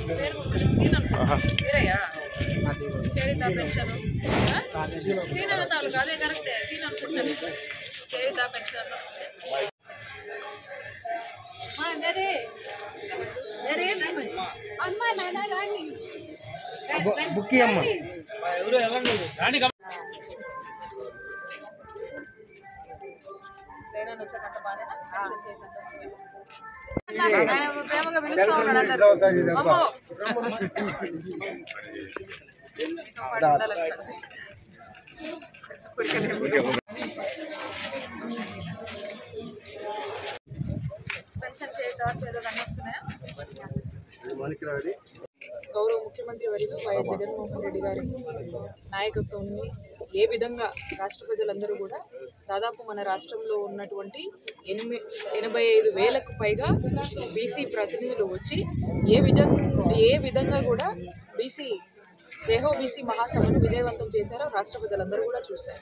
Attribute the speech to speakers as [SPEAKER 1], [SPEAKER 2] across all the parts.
[SPEAKER 1] మీరయ్యా చేరితా pension సీనన్న తాలూకా అదే కరెక్టే సీన్ అనుకుంటాను చేరితా పెన్షన్ వస్తుంది
[SPEAKER 2] అమ్మ నాన్న రాండి
[SPEAKER 3] బుక్కి అమ్మ
[SPEAKER 1] జగనన్న వచ్చాక బాగానేనా పెన్షన్ చేరినంత వస్తుంది ఆయన ప్రేమగా పిలుస్తూ ఉన్నాడు అందరూ అమ్మో మీతో పాటు ఉండాలనుకుంటున్నాను. పెన్షన్ చేద్దాం చేద్దాం అన్నీ వస్తున్నాయా గౌరవ ముఖ్యమంత్రి వర్యులు వైఎస్ జగన్మోహన్ రెడ్డి గారి నాయకత్వాన్ని ఏ విధంగా రాష్ట్ర ప్రజలందరూ కూడా దాదాపు మన రాష్ట్రంలో ఉన్నటువంటి ఎనిమిది ఎనభై ఐదు వేలకు పైగా బీసీ ప్రతినిధులు వచ్చి ఏ విధంగా ఏ విధంగా కూడా బీసీ జయహో బీసీ మహాసభను విజయవంతం చేశారో రాష్ట్ర ప్రజలందరూ కూడా చూశారు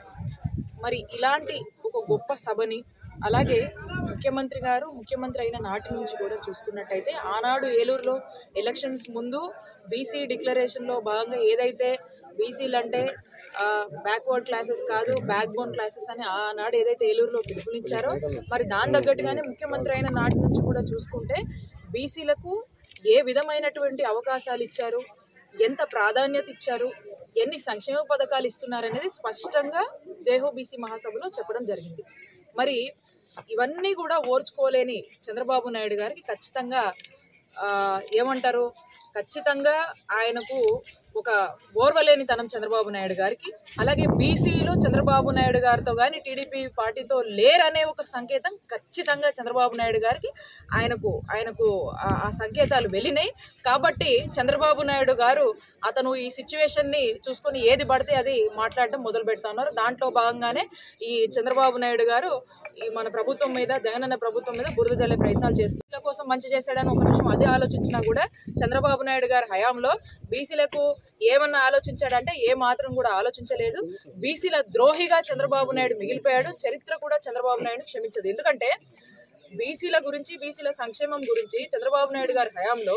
[SPEAKER 1] మరి ఇలాంటి ఒక గొప్ప సభని అలాగే ముఖ్యమంత్రి గారు ముఖ్యమంత్రి అయిన నాటి నుంచి కూడా చూసుకున్నట్టయితే ఆనాడు ఏలూరులో ఎలక్షన్స్ ముందు బీసీ డిక్లరేషన్లో భాగంగా ఏదైతే బీసీలు అంటే బ్యాక్వర్డ్ క్లాసెస్ కాదు బ్యాక్ బోన్ క్లాసెస్ అని ఆనాడు ఏదైతే ఏలూరులో పిలుపునిచ్చారో మరి దాని తగ్గట్టుగానే ముఖ్యమంత్రి అయిన నాటి నుంచి కూడా చూసుకుంటే బీసీలకు ఏ విధమైనటువంటి అవకాశాలు ఇచ్చారు ఎంత ప్రాధాన్యత ఇచ్చారు ఎన్ని సంక్షేమ పథకాలు ఇస్తున్నారనేది స్పష్టంగా జయహో బీసీ మహాసభలో చెప్పడం జరిగింది మరి ఇవన్నీ కూడా ఓర్చుకోలేని చంద్రబాబు నాయుడు గారికి ఖచ్చితంగా ఆ, ఏమంటారు ఖచ్చితంగా ఆయనకు ఒక ఓర్వలేనితనం చంద్రబాబు నాయుడు గారికి అలాగే బీసీలో చంద్రబాబు నాయుడు గారితో కానీ టీడీపీ పార్టీతో లేరనే ఒక సంకేతం ఖచ్చితంగా చంద్రబాబు నాయుడు గారికి ఆయనకు ఆయనకు ఆ- ఆ సంకేతాలు వెళ్ళినాయి కాబట్టి చంద్రబాబు నాయుడు గారు అతను ఈ సిచ్యువేషన్ని చూసుకొని ఏది పడితే అది మాట్లాడటం మొదలు పెడతా ఉన్నారు దాంట్లో భాగంగానే ఈ చంద్రబాబు నాయుడు గారు ఈ మన ప్రభుత్వం మీద జగనన్న ప్రభుత్వం మీద బురద జల్లే ప్రయత్నాలు చేస్తూ వీళ్ళ కోసం మంచి చేశాడని ఒక నిమిషం అదే ఆలోచించినా కూడా చంద్రబాబు నాయుడు గారి హయాంలో బీసీలకు ఏమన్నా ఆలోచించాడంటే ఏ మాత్రం కూడా ఆలోచించలేదు బీసీల ద్రోహిగా చంద్రబాబు నాయుడు మిగిలిపోయాడు చరిత్ర కూడా చంద్రబాబు నాయుడు క్షమించదు ఎందుకంటే బీసీల గురించి బీసీల సంక్షేమం గురించి చంద్రబాబు నాయుడు గారి హయాంలో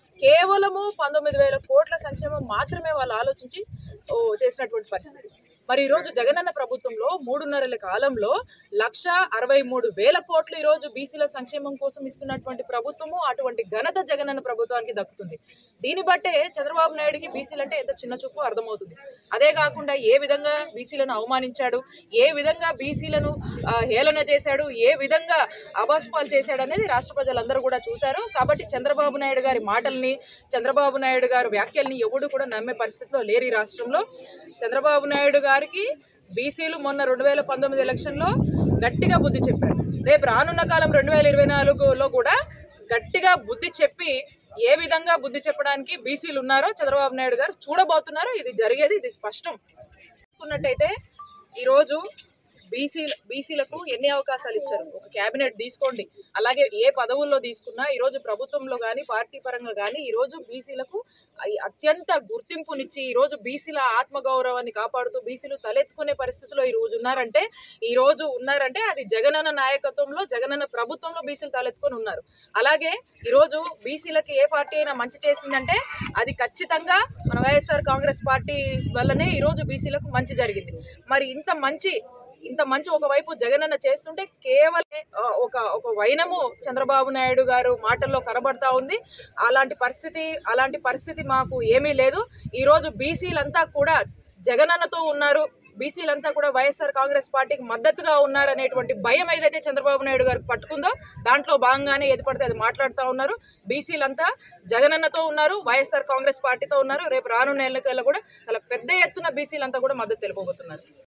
[SPEAKER 1] కేవలము పంతొమ్మిది వేల కోట్ల సంక్షేమం మాత్రమే వాళ్ళు ఆలోచించి ఓ, చేసినటువంటి పరిస్థితి మరి ఈరోజు జగనన్న ప్రభుత్వంలో మూడున్నరల కాలంలో లక్ష అరవై మూడు వేల కోట్లు ఈరోజు బీసీల సంక్షేమం కోసం ఇస్తున్నటువంటి ప్రభుత్వము అటువంటి ఘనత జగనన్న ప్రభుత్వానికి దక్కుతుంది దీన్ని బట్టే చంద్రబాబు నాయుడుకి బీసీలు అంటే ఎంత చిన్న చూపు అర్థమవుతుంది అదే కాకుండా ఏ విధంగా బీసీలను అవమానించాడు ఏ విధంగా బీసీలను ఆ, హేళన చేశాడు ఏ విధంగా అబాస్పాలు చేశాడు అనేది రాష్ట్ర ప్రజలందరూ కూడా చూశారు కాబట్టి చంద్రబాబు నాయుడు గారి మాటల్ని చంద్రబాబు నాయుడు గారి వ్యాఖ్యల్ని ఎవడు కూడా నమ్మే పరిస్థితిలో లేరు ఈ రాష్ట్రంలో చంద్రబాబు నాయుడు గారికి బీసీలు మొన్న రెండు వేల పంతొమ్మిది ఎలక్షన్లో గట్టిగా బుద్ధి చెప్పారు రేపు రానున్న కాలం రెండు వేల ఇరవై నాలుగులో కూడా గట్టిగా బుద్ధి చెప్పి ఏ విధంగా బుద్ధి చెప్పడానికి బీసీలు ఉన్నారో చంద్రబాబు నాయుడు గారు చూడబోతున్నారో ఇది జరిగేది ఇది స్పష్టం చూసుకున్నట్టయితే ఈరోజు బీసీ బీసీలకు ఎన్ని అవకాశాలు ఇచ్చారు ఒక కేబినెట్ తీసుకోండి అలాగే ఏ పదవుల్లో తీసుకున్నా ఈరోజు ప్రభుత్వంలో కానీ పార్టీ పరంగా కానీ ఈరోజు బీసీలకు అయి- అత్యంత గుర్తింపునిచ్చి ఈరోజు బీసీల ఆత్మగౌరవాన్ని కాపాడుతూ బీసీలు తలెత్తుకునే పరిస్థితిలో ఈ రోజు ఉన్నారంటే ఈ రోజు ఉన్నారంటే అది జగనన్న నాయకత్వంలో జగనన్న ప్రభుత్వంలో బీసీలు తలెత్తుకొని ఉన్నారు అలాగే ఈరోజు బీసీలకి ఏ పార్టీ అయినా మంచి చేసిందంటే అది ఖచ్చితంగా మన వైఎస్ఆర్ కాంగ్రెస్ పార్టీ వల్లనే ఈరోజు బీసీలకు మంచి జరిగింది మరి ఇంత మంచి ఇంత మంచి ఒకవైపు జగనన్న చేస్తుంటే కేవలం ఆ, ఒక ఒక వైనము చంద్రబాబు నాయుడు గారు మాటల్లో కనబడతా ఉంది అలాంటి పరిస్థితి అలాంటి పరిస్థితి మాకు ఏమీ లేదు ఈరోజు బీసీలంతా కూడా జగనన్నతో ఉన్నారు బీసీలంతా కూడా వైఎస్ఆర్ కాంగ్రెస్ పార్టీకి మద్దతుగా ఉన్నారనేటువంటి భయం ఏదైతే చంద్రబాబు నాయుడు గారికి పట్టుకుందో దాంట్లో భాగంగానే ఏది పడితే అది మాట్లాడుతూ ఉన్నారు బీసీలంతా జగనన్నతో ఉన్నారు వైఎస్ఆర్ కాంగ్రెస్ పార్టీతో ఉన్నారు రేపు రానున్న ఎన్నికల్లో కూడా చాలా పెద్ద ఎత్తున బీసీలంతా కూడా మద్దతు తెలుపబోతున్నారు